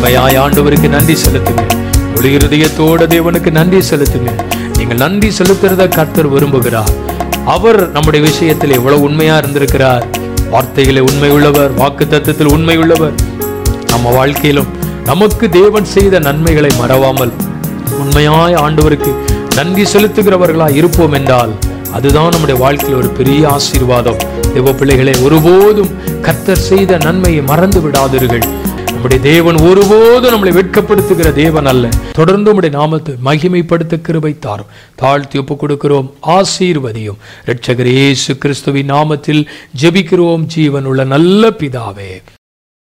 உண்மையாய் ஆண்டவருக்கு நன்றி செலுத்துங்க முழு இருதயத்தோட தேவனுக்கு நன்றி செலுத்துங்க நீங்கள் நன்றி செலுத்துறத கர்த்தர் விரும்புகிறார் அவர் நம்முடைய விஷயத்தில் எவ்வளவு உண்மையா இருந்திருக்கிறார் வார்த்தைகளை உண்மை உள்ளவர் வாக்கு தத்துவத்தில் உண்மை உள்ளவர் நம்ம வாழ்க்கையிலும் நமக்கு தேவன் செய்த நன்மைகளை மறவாமல் உண்மையாய் ஆண்டவருக்கு நன்றி செலுத்துகிறவர்களாய் இருப்போம் என்றால் அதுதான் நம்முடைய வாழ்க்கையில் ஒரு பெரிய ஆசீர்வாதம் தேவ பிள்ளைகளே ஒருபோதும் கர்த்தர் செய்த நன்மையை மறந்து விடாதீர்கள் நம்முடைய தேவன் ஒருபோதும் நம்மளை வெட்கப்படுத்துகிற தேவன் அல்ல தொடர்ந்து நம்முடைய நாமத்தை மகிமைப்படுத்த கிருபை தாரும் தாழ்த்தி ஒப்பு கொடுக்கிறோம் ஆசீர்வதியும் இரட்சகர் இயேசு கிறிஸ்துவின் நாமத்தில் ஜெபிக்கிறோம் ஜீவனுள்ள நல்ல பிதாவே